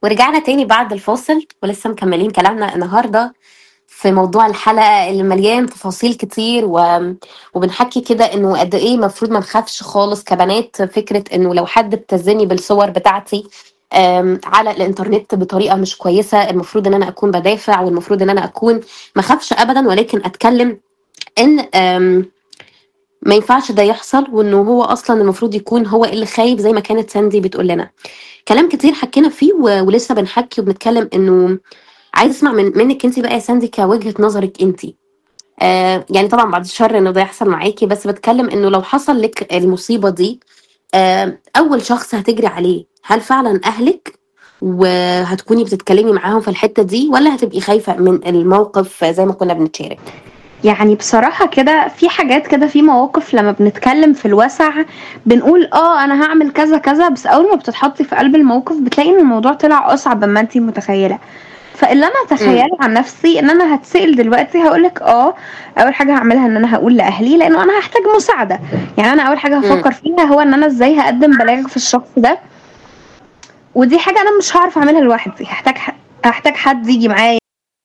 ورجعنا تاني بعد الفاصل ولسه مكملين كلامنا النهارده في موضوع الحلقة اللي مليان تفاصيل كتير و... وبنحكي كده انه قد ايه المفروض ما نخافش خالص كبنات فكرة انه لو حد ابتزني بالصور بتاعتي آم، على الانترنت بطريقة مش كويسة المفروض ان انا اكون بدافع والمفروض ان انا اكون ما اخافش ابدا ولكن اتكلم ان آم، ما ينفعش ده يحصل وانه هو اصلا المفروض يكون هو اللي خايف زي ما كانت ساندي بتقول لنا كلام كتير حكينا فيه و... ولسه بنحكي وبنتكلم انه عايز اسمع من منك انت بقى يا ساندي كوجهة نظرك انت آه يعني طبعا بعد الشر انه ده يحصل معاكي بس بتكلم انه لو حصل لك المصيبة دي آه اول شخص هتجري عليه هل فعلا اهلك وهتكوني بتتكلمي معاهم في الحتة دي ولا هتبقي خايفة من الموقف زي ما كنا بنتشارك يعني بصراحة كده في حاجات كده في مواقف لما بنتكلم في الوسع بنقول اه انا هعمل كذا كذا بس اول ما بتتحطي في قلب الموقف بتلاقي ان الموضوع طلع اصعب مما انتي متخيلة فاللي انا امم اتخيله عن نفسي ان انا هتسأل دلوقتي هقولك اه اول حاجة هعملها ان انا هقول لاهلي لانه انا هحتاج مساعدة يعني انا اول حاجة امم هفكر فيها هو ان انا ازاي هقدم بلاغ في الشخص ده ودي حاجة انا مش هعرف اعملها لوحدي هحتاج هحتاج حد يجي معايا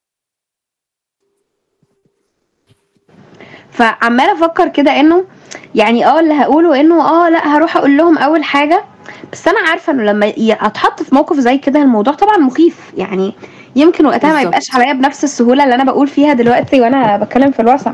فعمالة افكر كده انه يعني اه اللي هقوله انه اه لا هروح اقول لهم اول حاجة بس انا عارفة انه لما ي- اتحط في موقف زي كده الموضوع طبعا مخيف يعني يمكن وقتها ما يبقاش بالظبط عليا بنفس السهولة اللي انا بقول فيها دلوقتي وانا بتكلم في الوسع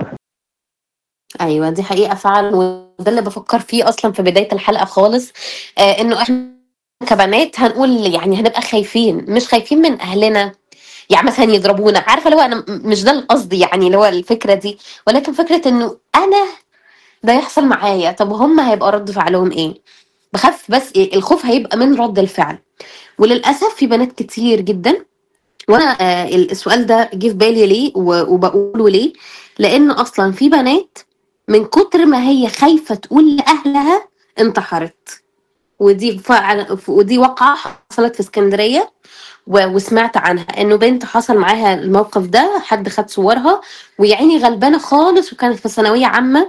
ايوه دي حقيقة فعلا وده اللي بفكر فيه اصلا في بداية الحلقة خالص آه انه احنا كبنات هنقول يعني هنبقى خايفين مش خايفين من اهلنا يعني مثلا يضربونا عارفه اللي هو انا م- مش ده القصد يعني اللي هو الفكره دي ولكن فكره انه انا ده يحصل معايا طب هم هيبقى رد فعلهم ايه بخاف بس إيه الخوف هيبقى من رد الفعل وللاسف في بنات كتير جدا وانا آه السؤال ده جه في بالي ليه و- وبقوله ليه لان اصلا في بنات من كتر ما هي خايفه تقول لاهلها انتحرت ودي فعلا ودي واقعه حصلت في اسكندريه و- وسمعت عنها انه بنت حصل معاها الموقف ده حد خد صورها ويا عيني غلبانه خالص وكانت في ثانويه عامه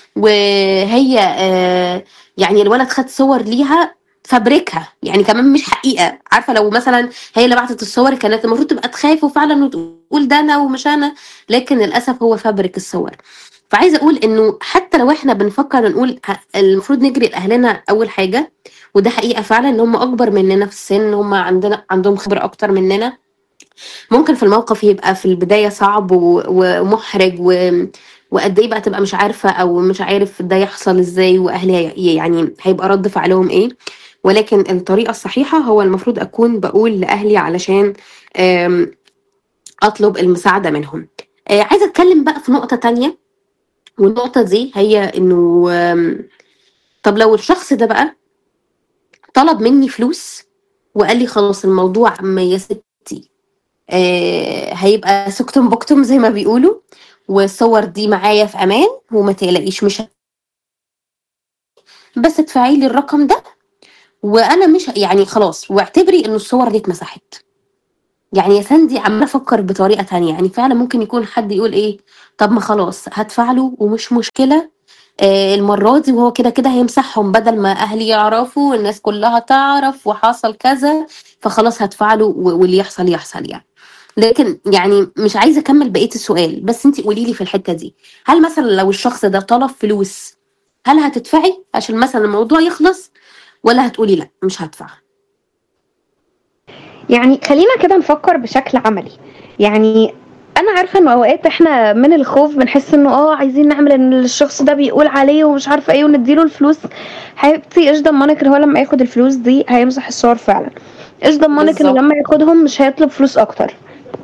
وهي آه يعني الولد خد صور ليها فبركها يعني كمان مش حقيقه عارفه لو مثلا هي اللي بعتت الصور كانت المفروض تبقى تخاف وفعلا وتقول ده انا ومش انا لكن للاسف هو فبرك الصور فعايزه اقول انه حتى لو احنا بنفكر نقول ه- المفروض نجري لاهلنا اول حاجه وده حقيقه فعلا ان هم اكبر مننا في السن هم عندنا عندهم خبره اكتر مننا ممكن في الموقف يبقى في البدايه صعب و- ومحرج و... وقد ايه بقى تبقى مش عارفه او مش عارف ده يحصل ازاي واهلي هي- يعني هيبقى رد فعلهم ايه ولكن الطريقه الصحيحه هو المفروض اكون بقول لاهلي علشان آم، اطلب المساعده منهم آه، عايزه اتكلم بقى في نقطه تانية والنقطه دي هي انه آم، طب لو الشخص ده بقى طلب مني فلوس وقال لي خلاص الموضوع ما يا ستي آه هيبقى سكتم بكتم زي ما بيقولوا والصور دي معايا في امان وما تقلقيش مش بس ادفعي لي الرقم ده وانا مش يعني خلاص واعتبري ان الصور دي اتمسحت يعني يا ساندي عماله افكر بطريقه تانية يعني فعلا ممكن يكون حد يقول ايه طب ما خلاص هدفع له ومش مشكله آه المره دي وهو كده كده هيمسحهم بدل ما اهلي يعرفوا والناس كلها تعرف وحصل كذا فخلاص هدفع له و- واللي يحصل يحصل يعني لكن يعني مش عايزه اكمل بقيه السؤال بس انت قولي لي في الحته دي هل مثلا لو الشخص ده طلب فلوس هل هتدفعي عشان مثلا الموضوع يخلص ولا هتقولي لا مش هدفع يعني خلينا كده نفكر بشكل عملي يعني انا عارفه ان اوقات احنا من الخوف بنحس انه اه عايزين نعمل ان الشخص ده بيقول عليه ومش عارفه ايه ونديله الفلوس حبيبتي ايش ضمنك ان هو لما ياخد الفلوس دي هيمسح الصور فعلا ايش ضمنك انه بالظبط لما ياخدهم مش هيطلب فلوس اكتر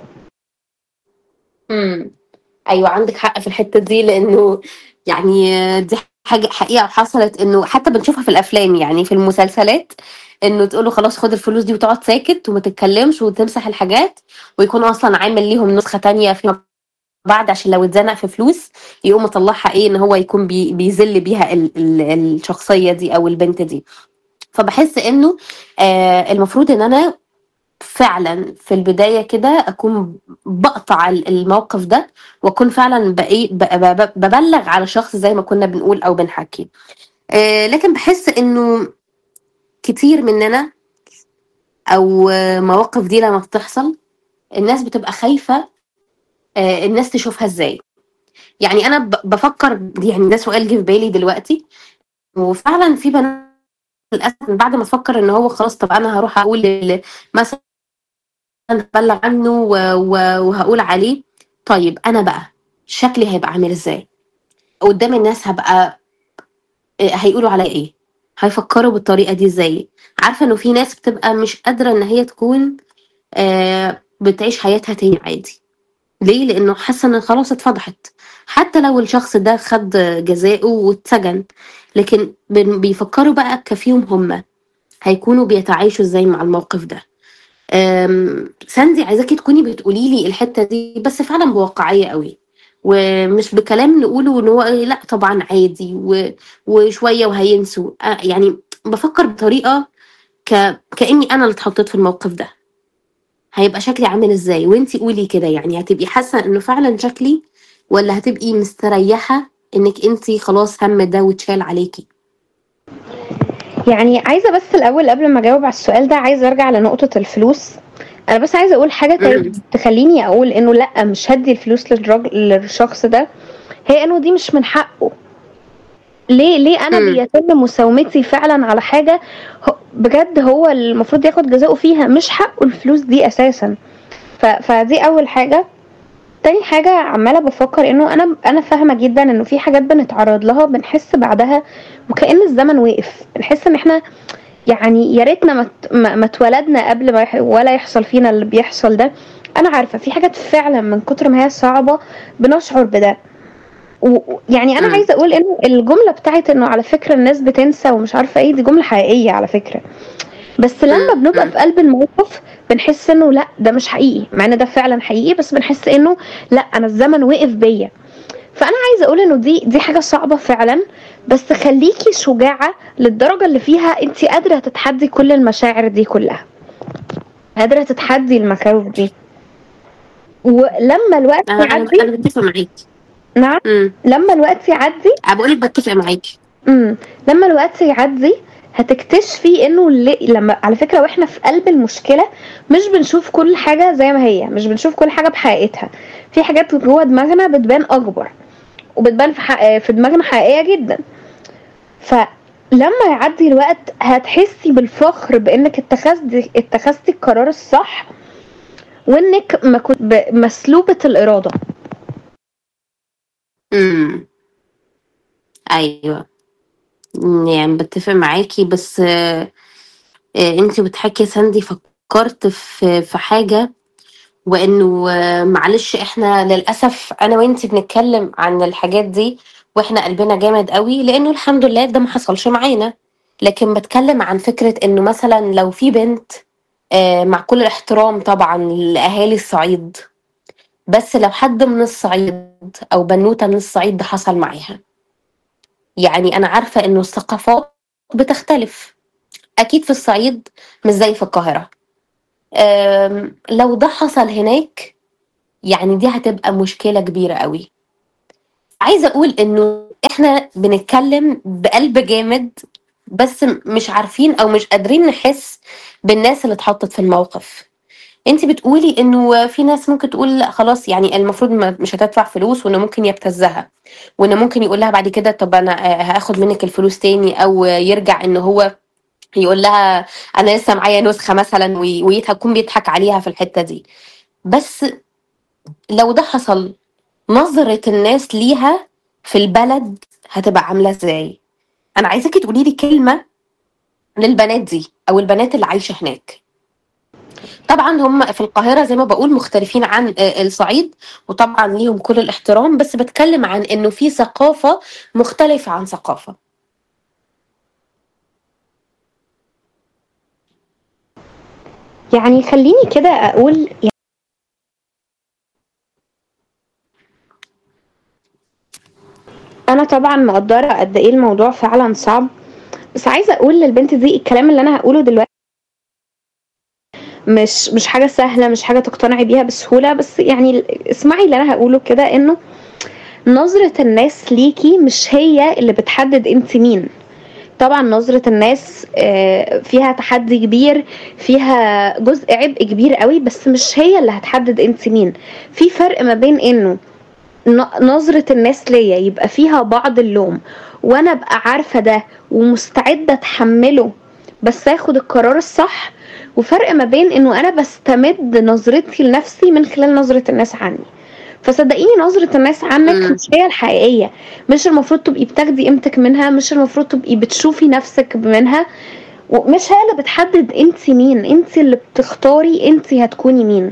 امم ايوه عندك حق في الحته دي لانه يعني دي حاجه حقيقه حصلت انه حتى بنشوفها في الافلام يعني في المسلسلات انه تقول له خلاص خد الفلوس دي وتقعد ساكت وما تتكلمش وتمسح الحاجات ويكون اصلا عامل ليهم نسخه تانية فيما بعد عشان لو اتزنق في فلوس يقوم مطلعها ايه ان هو يكون بي بيذل بيها ال ال الشخصيه دي او البنت دي فبحس انه آه المفروض ان انا فعلا في البدايه كده اكون بقطع ال- الموقف ده واكون فعلا بقى ب- ب- ببلغ على شخص زي ما كنا بنقول او بنحكي آه لكن بحس انه كتير مننا أو مواقف دي لمّا بتحصل، الناس بتبقى خايفة آآ الناس تشوفها إزاي. يعني أنا ب بافكّر يعني ده سؤال جِه في بالي دلوقتي، وفعلًا في بنات للأسف من بعد ما تفكّر إن هو خلاص طَب أنا هاروح أقول ل مثلًا هابلّغ عنّه و و وهاقول عليه، طيب أنا بقى شكلي هيبقى عامل إزاي؟ قدّام الناس هابقى آآ هيقولوا عليّا إيه؟ هيفكّروا بالطريقة دي إزاي؟ عارفة إنه في ناس بتبقى مش قادرة إن هي تكون آآ بتعيش حياتها تاني عادي. ليه؟ لإنه حاسة إن خلاص اتفضحت، حتى لو الشخص ده خَد جزاؤه واتسجن، لكن بن بيفكّروا بقى كفيهم هم، هيكونوا بيتعايشوا إزاي مع الموقف ده. آمم ساندي عايزاكِ تكوني بتقولي لي الحتّة دي بس فعلًا بواقعية أوي، ومش بكلام نقوله إن هو إيه لأ طبعًا عادي و وشوية وهينسوا، أ يعني بافكّر بطريقة ك كإني أنا اللي اتحطّيت في الموقف ده. هيبقى شكلي عامل إزاي؟ وأنتِ قولي كده يعني هتبقي حاسة إنه فعلًا شكلي والّا هتبقي مستريّحة إنِّك أنتِ خلاص هَم ده واتشال عليكِ؟ يعني عايزة بس الأول قبل ما أجاوب على السؤال ده، عايزة أرجع لنقطة الفلوس. أنا بس عايزة أقول حاجة إمم. طيب تخلّيني أقول إنه لأ مش هادّي الفلوس للراج للشخص ده، هي إنه دي مش من حقّه. ليه ليه أنا إمم. بيتم مساومتي فعلًا على حاجة ه بجد هو المفروض ياخد جزاؤه فيها، مش حقّه الفلوس دي أساسًا. ف فدي أول حاجة. تاني حاجة عمّالة بافكّر إنه أنا أنا فاهمة جدًا إنه في حاجات بنتعرّض لها بنحس بعدها وكإن الزمن وقف، بنحس إن إحنا يعني يا ريتنا ما ات ما ما اتولدنا قبل ما يح ولا يحصل فينا اللي بيحصل ده. أنا عارفة في حاجات فعلًا من كتر ما هي صعبة بنشعر بده. و ويعني أنا إمم. عايزة أقول إنه الجملة بتاعة إنه على فكرة الناس بتنسى ومش عارفة إيه، دي جملة حقيقية على فكرة. بس لمّا إمم، بنبقى إمم. في قلب الموقف بنحس إنه لأ ده مش حقيقي، مع إن ده فعلًا حقيقي بس بنحس إنه لأ أنا الزمن وقف بيّا. فأنا عايزة أقول إنه دي دي حاجة صعبة فعلًا، بس خلّيكِ شجاعة للدرجة اللي فيها أنتِ قادرة تتحدّي كل المشاعر دي كلّها. قادرة تتحدّي المخاوف دي. ولمّا الوقت أنا أنا ب يعدّي أنا باتّفق معاكِ. نعم؟ إمم. لمّا الوقت يعدّي أنا باقول لِك باتّفق معاكِ. إمم. لمّا الوقت يعدّي هتكتشفي إنه ل لمّا على فكرة وإحنا في قلب المشكلة مش بنشوف كل حاجة زي ما هي، مش بنشوف كل حاجة بحقيقتها. في حاجات جوّه دماغنا بتبان أكبر، وبتبان في ح في دماغنا حقيقية جدًا. فلمّا يعدّي الوقت هتحسّي بالفخر بإنِّك اتخذتِ اتخذتِ القرار الصح، وإنِّك ما كن ب مسلوبة الإرادة. إمم. أيوه. إمم، يعني باتّفق معاكِ بس آآ أنتِ بتحكي ساندي فكّرت في في حاجة، وإنه معلش إحنا للأسف أنا وأنتِ بنتكلّم عن الحاجات دي وإحنا قلبنا جامد أوي، لإنه الحمد لله ده ما حصلش معانا. لكن باتكلّم عن فكرة إنه مثلًا لو في بنت آآ مع كل الاحترام طبعًا لأهالي الصعيد، بس لو حد من الصعيد أو بنوتة من الصعيد ده حصل معاها. يعني أنا عارفة إنه الثقافات بتختلف، أكيد في الصعيد مش زي في القاهرة. آمم لو ده حصل هناك، يعني دي هتبقى مشكلة كبيرة أوي. عايزة أقول إنه إحنا بنتكلّم بقلب جامد، بس مش عارفين أو مش قادرين نحس بالناس اللي اتحطّت في الموقف. أنتِ بتقولي إنه في ناس ممكن تقول لأ خلاص يعني المفروض ما مش هتدفع فلوس وإنه ممكن يبتزّها، وإنه ممكن يقول لها بعد كده طَب أنا آآ هاخد منِّك الفلوس تاني أو يرجع إن هو يقول لها أنا لسه معايا نسخة مثلًا وي ويت هيكون بيضحك عليها في الحتّة دي. بس لو ده حصل، نظرة الناس ليها في البلد هتبقى عاملة إزاي؟ أنا عايزاكِ تقولي لي كلمة للبنات دي أو البنات اللي عايشة هناك. طبعًا هم في القاهرة زي ما باقول مختلفين عن آآ الصعيد، وطبعًا ليهم كل الاحترام، بس باتكلّم عن إنه في ثقافة مختلفة عن ثقافة. يعني خلّيني كده أقول ي أنا طبعًا مقدّرة قد إيه الموضوع فعلًا صعب، بس عايزة أقول للبنت دي الكلام اللي أنا هاقوله دلوقتي مش مش حاجة سهلة، مش حاجة تقتنعي بيها بسهولة، بس يعني ال اسمعي اللي أنا هاقوله كده إنه نظرة الناس ليكِ مش هي اللي بتحدد أنتِ مين. طبعا نظرة الناس آه، فيها تحدي كبير فيها جزء عبء كبير قوي بس مش هي اللي هتحدد انت مين في فرق ما بين انه ن- نظرة الناس ليا يبقى فيها بعض اللوم وانا ابقى عارفة ده ومستعدة اتحمله بس اخد القرار الصح وفرق ما بين انه انا بستمد نظرتي لنفسي من خلال نظرة الناس عني فصدقيني نظرة الناس عنك مم. مش هي الحقيقية مش المفروض تبقي بتاخدي قيمتك منها مش المفروض تبقي بتشوفي نفسك منها ومش هي اللي بتحدد انت مين انت اللي بتختاري انت هتكوني مين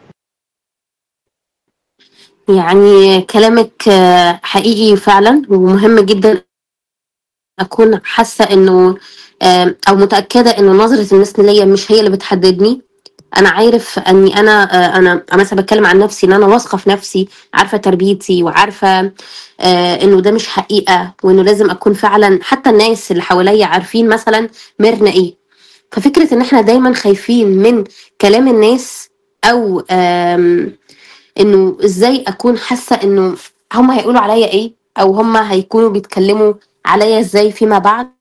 يعني كلامك آه، حقيقي فعلا ومهم جدا اكون حاسه انه آه، او متاكده انه نظره الناس ليا مش هي اللي بتحددني انا عارف اني انا آه، انا مثلا بتكلم عن نفسي ان انا واثقه في نفسي عارفه تربيتي وعارفه آه، انه ده مش حقيقه وانه لازم اكون فعلا حتى الناس اللي حواليا عارفين مثلا ميرنا ايه ففكره ان احنا دايما خايفين من كلام الناس او آم، انه ازاي اكون حاسه انه هم هيقولوا عليا ايه او هم هيكونوا بيتكلموا عليا ازاي فيما بعد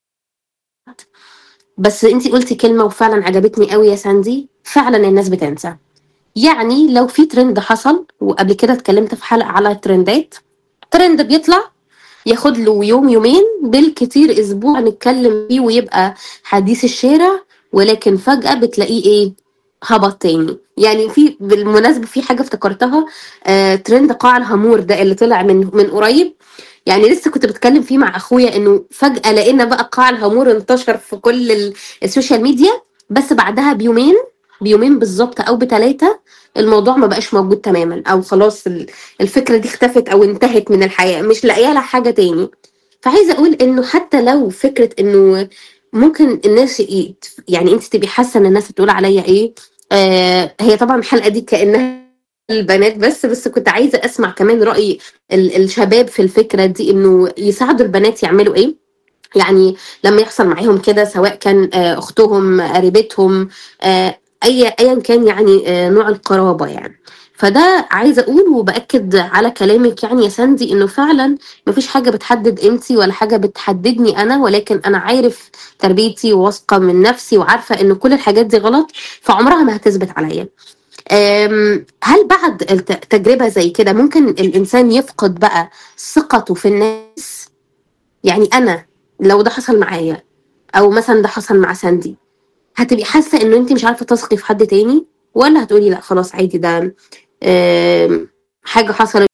بس انتي قلتي كلمه وفعلا عجبتني قوي يا ساندي فعلا الناس بتنسى يعني لو في ترند حصل وقبل كده اتكلمت في حلقه على الترندات ترند بيطلع ياخد له يوم يومين بالكتير اسبوع نتكلم فيه ويبقى حديث الشارع ولكن فجأة بتلاقيه ايه هبط تاني يعني في بالمناسبة في حاجة افتكرتها آه ترند قاع الهامور ده اللي طلع من من قريب يعني لسه كنت بتكلم فيه مع اخويا انه فجأة لقينا بقى قاع الهامور انتشر في كل ال- السوشيال ميديا بس بعدها بيومين بيومين بالظبط او بثلاثة الموضوع ما بقاش موجود تماما او خلاص ال- الفكرة دي اختفت او انتهت من الحياة مش لاقيه لها حاجة تاني فعايزة اقول انه حتى لو فكرة انه ممكن الناس ي- يعني انت تبقي حاسة ان الناس هتقول عليا ايه آه هي طبعا الحلقة دي كأنها البنات بس بس كنت عايزة اسمع كمان رأي ال- الشباب في الفكرة دي انه يساعدوا البنات يعملوا ايه يعني لما يحصل معاهم كده سواء كان آه، اختهم قريبتهم آه، اي ايا كان يعني آه، نوع القرابه يعني فده عايزه اقول وباكد على كلامك يعني يا ساندي انه فعلا مفيش حاجه بتحدد قيمتي ولا حاجه بتحددني انا ولكن انا عارف تربيتي وواثقه من نفسي وعارفه ان كل الحاجات دي غلط فعمرها ما هتثبت عليا أم، هل بعد الت- تجربه زي كده ممكن الانسان يفقد بقى ثقته في الناس يعني انا لو ده حصل معايا او مثلا ده حصل مع ساندي هتبقي حاسه انه انت مش عارفه تثقي في حد تاني ولا هتقولي لا خلاص عادي ده آم، حاجه حصلت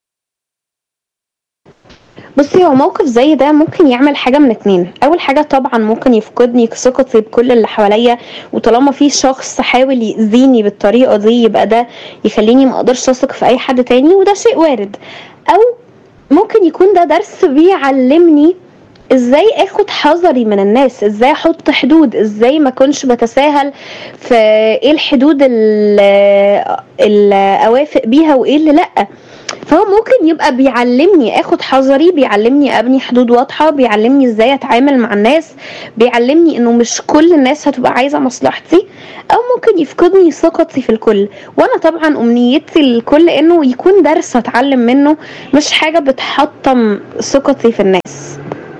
بصي هو موقف زي ده ممكن يعمل حاجة من اتنين أول حاجة طبعا ممكن يفقدني ثقتي بكل اللي حواليا وطالما في شخص حاول يأذيني بالطريقة دي يبقى ده يخليني ما اقدرش اثق في اي حد تاني وده شيء وارد او ممكن يكون ده درس بيعلمني ازاي اخد حذري من الناس ازاي احط حدود ازاي ما اكونش بتساهل في ايه الحدود اللي اللي اوافق بيها وايه اللي لا فهو ممكن يبقى بيعلمني اخد حذري بيعلمني ابني حدود واضحه بيعلمني ازاي اتعامل مع الناس بيعلمني انه مش كل الناس هتبقى عايزه مصلحتي او ممكن يفقدني ثقتي في الكل وانا طبعا امنيتي للكل انه يكون درس اتعلم منه مش حاجه بتحطم ثقتي في الناس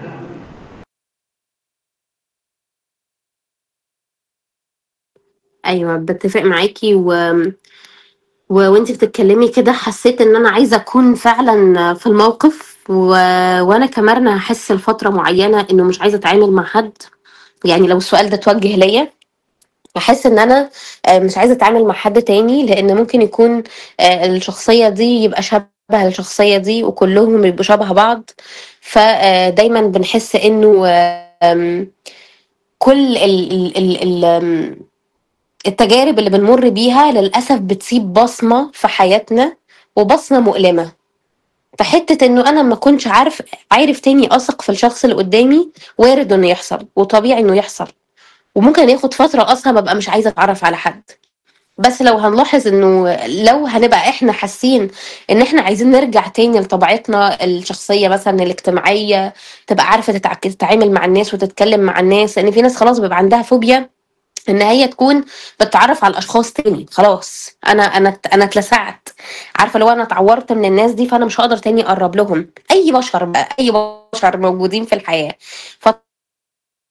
ايوه بتفق معاكي و... و... وانت بتتكلمي كده حسيت ان انا عايزه اكون فعلا في الموقف و... وانا كمان هحس لفتره معينه انه مش عايزه اتعامل مع حد يعني لو السؤال ده توجه ليا احس ان انا آه، مش عايزه اتعامل مع حد تاني لان ممكن يكون آه، الشخصيه دي يبقى شبه الشخصيه دي وكلهم يبقوا شبه بعض فدايما بنحس انه آم، كل ال ال ال ال آم، التجارب اللي بنمر بيها للاسف بتسيب بصمه في حياتنا وبصمه مؤلمه فحته انه انا ما كنتش عارف عارف تاني اثق في الشخص اللي قدامي وارد انه يحصل وطبيعي انه يحصل وممكن ياخد فتره اصلا ببقى مش عايزه اتعرف على حد بس لو هنلاحظ انه لو هنبقى احنا حاسين ان احنا عايزين نرجع تاني لطبيعتنا الشخصيه مثلا الاجتماعيه تبقى عارفه تتع- تتعامل مع الناس وتتكلم مع الناس لان في ناس خلاص بيبقى عندها فوبيا ان هي تكون بتتعرف على الاشخاص تاني خلاص انا انا انا اتلسعت عارفه لو انا اتعورت من الناس دي فانا مش هقدر تاني اقرب لهم اي بشر بقى اي بشر موجودين في الحياه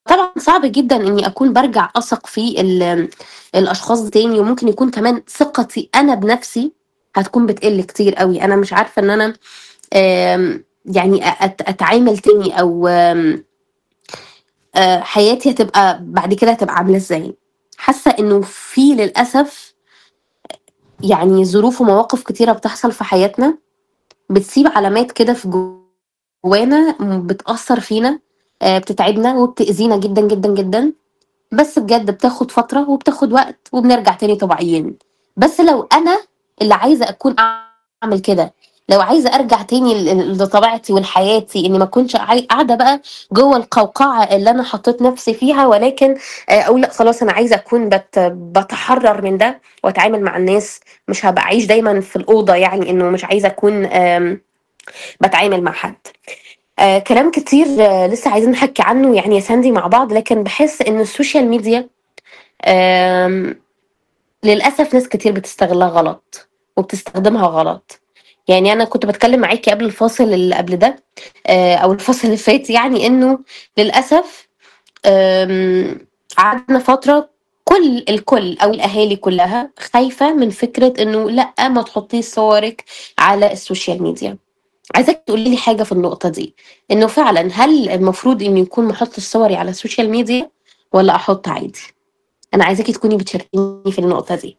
طبعًا صعب جدًا إني أكون بارجع أثق في ال الأشخاص تاني، وممكن يكون كمان ثقتي أنا بنفسي هتكون بتقل كتير أوي، أنا مش عارفة إن أنا آمم، يعني أ أت أتعامل تاني أو آمم، آآ، حياتي هتبقى بعد كده هتبقى عاملة إزاي؟ حاسة إنه في للأسف يعني ظروف ومواقف كتيرة بتحصل في حياتنا، بتسيب علامات كده في جوانا م بتأثّر فينا، آآ، بتتعبنا وبتأذينا جدًا، جدًا، جدًا، بس بجد بتاخد فترة وبتاخد وقت وبنرجع تاني طبيعيين. بس لو أنا اللي عايزة أكون أعمل كده، لو عايزة أرجع تاني ل ل لطبيعتي ولحياتي، إني ما أكونش عاي قاعدة بقى جوّه القوقعة اللي أنا حطيت نفسي فيها، ولكن آآ، أقول لأ خلاص أنا عايزة أكون بت باتحرّر من ده وأتعامل مع الناس، مش هابقى أعيش دايمًا في الأوضة يعني إنه مش عايزة أكون آمم، باتعامل مع حد. آآ، كلام كتير لسه عايزين نحكي عنه يعني يا ساندي مع بعض، لكن باحس إن السوشيال ميديا آمم، للأسف ناس كتير بتستغلها غلط، وبتستخدمها غلط. يعني أنا كنت باتكلم معاكِ قبل الفاصل اللي قبل ده آآ، أو الفاصل اللي فات يعني إنه للأسف آمم، قعدنا فترة كل الكل أو الأهالي كلها خايفة من فكرة إنه لأ، ما تحطيش صورِك على السوشيال ميديا. عايزاكِ تقولي لي حاجة في النقطة دي، إنه فعلًا هل المفروض إنه يكون ما احطش صوري على السوشيال ميديا والّا أحط عادي؟ أنا عايزاكِ تكوني بتشاركيني في النقطة دي.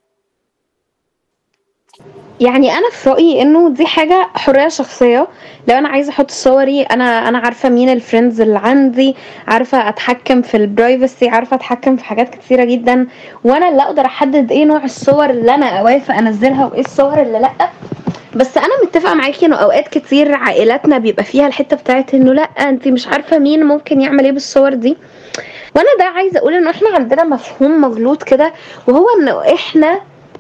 يعني أنا في رأيي إنه دي حاجة حرية شخصية، لو أنا عايزة أحط صوري أنا أنا عارفة مين الfriends اللي عندي، عارفة أتحكم في الprivacy، عارفة أتحكم في حاجات كتيرة جدًا، وأنا اللي أقدر أحدد إيه نوع الصور اللي أنا أوافق أنزّلها وإيه الصور اللي لأ. بس أنا متفقة معاكِ إنه أوقات كتير عائلاتنا بيبقى فيها الحتة بتاعة إنه لأ، أنتِ مش عارفة مين ممكن يعمل إيه بالصور دي. وأنا ده عايزة أقول إنه إحنا عندنا مفهوم مغلوط كده، وهو إنه إحنا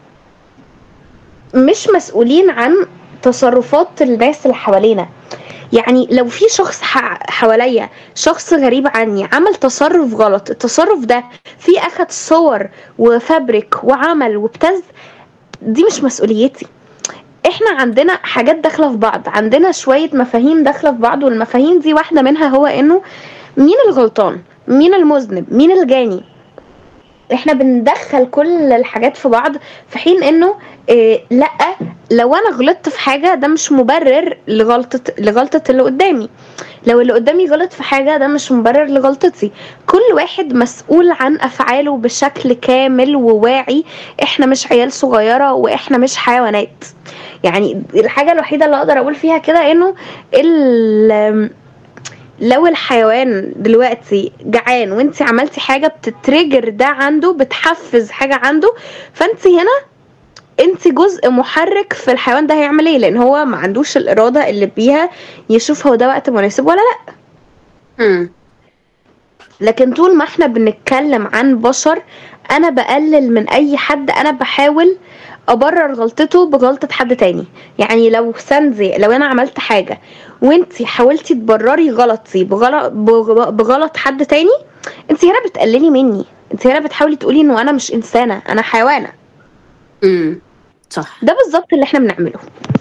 مش مسؤولين عن تصرفات الناس اللي حوالينا. يعني لو في شخص ح حواليّا شخص غريب عني عمل تصرُّف غلط، التصرُّف ده فيه أخد صور وفبرك وعمل وابتز، دي مش مسؤوليتي. إحنا عندنا حاجات داخلة في بعض، عندنا شوية مفاهيم داخلة في بعض، والمفاهيم دي واحدة منها هو إنه مين الغلطان، مين المذنب، مين الجاني. إحنا بندخّل كل الحاجات في بعض، في حين إنه آآ، لأ، لو أنا غلطت في حاجة ده مش مبرر لغلطة لغلطة اللي قدامي. لو اللي قدامي غلط في حاجة ده مش مبرر لغلطتي. كل واحد مسؤول عن أفعاله بشكل كامل وواعي، إحنا مش عيال صغيرة وإحنا مش حيوانات. يعني الحاجة الوحيدة اللي أقدر أقول فيها كده إنه ال لو الحيوان دلوقتي جعان وأنتِ عملتِ حاجة بتtrigger ده عنده، بتحفّز حاجة عنده، فأنتِ هنا أنتِ جزء محرِّك في الحيوان ده هيعمل إيه، لإن هو ما عندوش الإرادة اللي بيها يشوف هو ده وقت مناسب والّا لأ. إمم. لكن طول ما إحنا بنتكلم عن بشر، أنا باقلل من أي حد أنا باحاول أبرر غلطته بغلطة حد تاني. يعني لو ساندي لو أنا عملت حاجة وأنتِ حاولتِ تبرري غلطي بغل بغ بغلط حد تاني، أنتِ هنا بتقللي مني، أنتِ هنا بتحاولي تقولي إنه أنا مش إنسانة، أنا حيوانة. إمم، صح. ده بالضبط اللي إحنا بنعمله.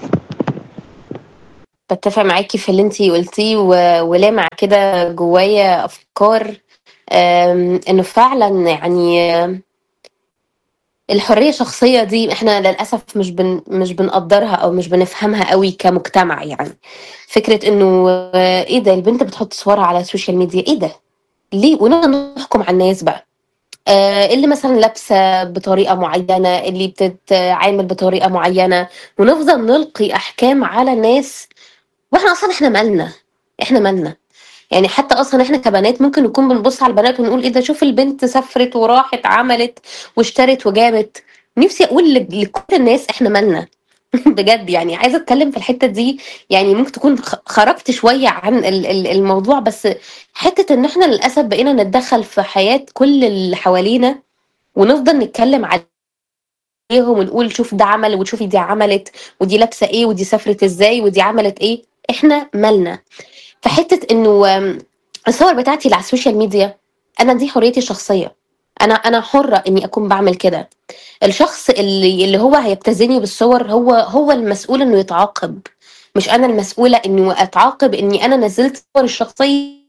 باتفق معاكِ في اللي أنتِ قُلتيه و ولامع كده جوايا أفكار آمم، إنه فعلًا يعني الحرية الشخصية دي إحنا للأسف مش بن مش بنقدّرها أو مش بنفهمها أوي كمجتمع يعني. فكرة إنه إيه ده البنت بتحط صورها على السوشيال ميديا، إيه ده؟ ليه؟ ونقعد نحكم على الناس بقى. آآ، اللي مثلًا لابسة بطريقة معيّنة، اللي بتتعامل بطريقة معيّنة، ونفضل نلقي أحكام على الناس وإحنا أصلًا إحنا مالنا، إحنا مالنا. يعني حتى أصلًا إحنا كبنات ممكن نكون بنبُص على البنات ونقول إيه ده شوف البنت سافرت وراحت عملت واشترت وجابت. نفسي أقول ل لكل الناس إحنا مالنا بجد يعني عايزة أتكلم في الحتة دي يعني ممكن تكون خ خرجت شوية عن ال ال الموضوع، بس حتة إن إحنا للأسف بقينا نتدخّل في حياة كل اللي حوالينا، ونفضل نتكلم عليهم ونقول شوف ده عمل وشوفي دي عملت ودي لابسة إيه ودي سافرت إزاي ودي عملت إيه، إحنا مالنا. فحتة إنه آمم، الصور بتاعتي اللي على السوشيال ميديا أنا دي حريتي الشخصية، أنا أنا حُرة إني أكون باعمل كده. الشخص اللي اللي هو هيبتزني بالصور هو هو المسؤول إنه يتعاقب، مش أنا المسؤولة إنه أتعاقب إني أنا نزّلت صوري الشخصية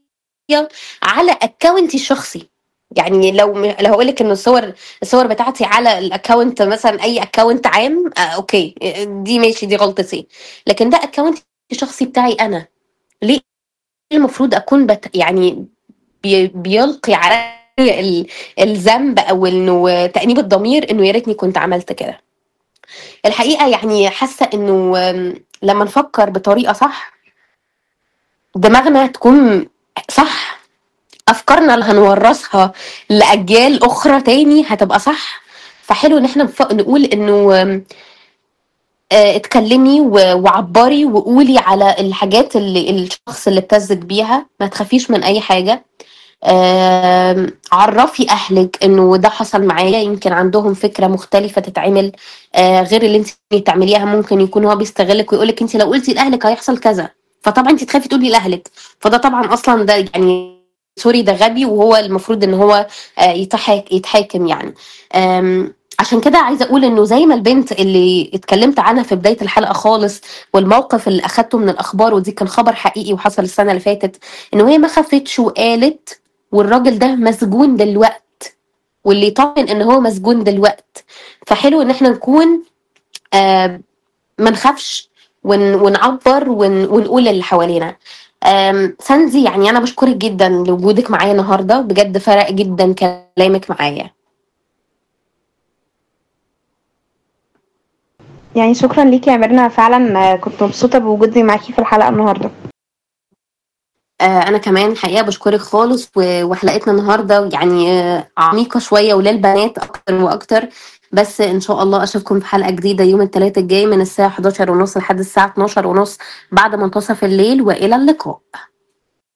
على اكونتي الشخصي يعني لو لو هقول لك ان الصور الصور بتاعتي على الاكونت مثلا اي اكونت عام آه اوكي دي ماشي دي غلطتي لكن ده اكونت الشخصي بتاعي انا ليه المفروض اكون بت يعني بي بيلقي علي ال- الذنب او انه تانيب الضمير انه يا ريتني كنت عملت كده الحقيقه يعني حاسه انه آم، لما نفكر بطريقه صح دماغنا تكون صح افكارنا اللي هنورثها لاجيال اخرى تاني هتبقى صح فحلو ان احنا نف- نقول انه آم، آه، اتكلمي و- وعبري وقولي على الحاجات اللي الشخص اللي ابتزك بيها ما تخافيش من اي حاجه آم، عرفي اهلك انه ده حصل معايا يمكن عندهم فكره مختلفه تتعمل آه، غير اللي انت بتعمليها ممكن يكون هو بيستغلك ويقولك انت لو قلتي لاهلك هيحصل كذا فطبعا انت تخافي تقولي لاهلك فده طبعا اصلا ده يعني سوري ده غبي وهو المفروض ان هو آه، يتحاك يتحاكم يعني آم، عشان كده عايزه اقول انه زي ما البنت اللي اتكلمت عنها في بدايه الحلقه خالص والموقف اللي اخدته من الاخبار ودي كان خبر حقيقي وحصل السنه اللي فاتت انه هي ما خفتش وقالت والراجل ده مسجون دلوقت واللي يطمن ان هو مسجون دلوقت فحلو ان احنا نكون آه ما نخافش ون ونعبر ون ونقول اللي حوالينا آم، ساندي يعني انا بشكرك جدا لوجودك معايا النهارده بجد فرق جدا كلامك معايا يعني شكرا ليكي يا ميرنا فعلا آه، كنت مبسوطة بوجودي معاكي في الحلقة النهاردة آه، انا كمان حقيقه بشكرك خالص و- وحلقتنا النهارده يعني آه، عميقه شويه وللبنات اكتر واكتر بس ان شاء الله اشوفكم في حلقه جديده يوم الثلاثاء الجاي من الساعه 11 ونص لحد الساعه 12 ونص بعد منتصف الليل والى اللقاء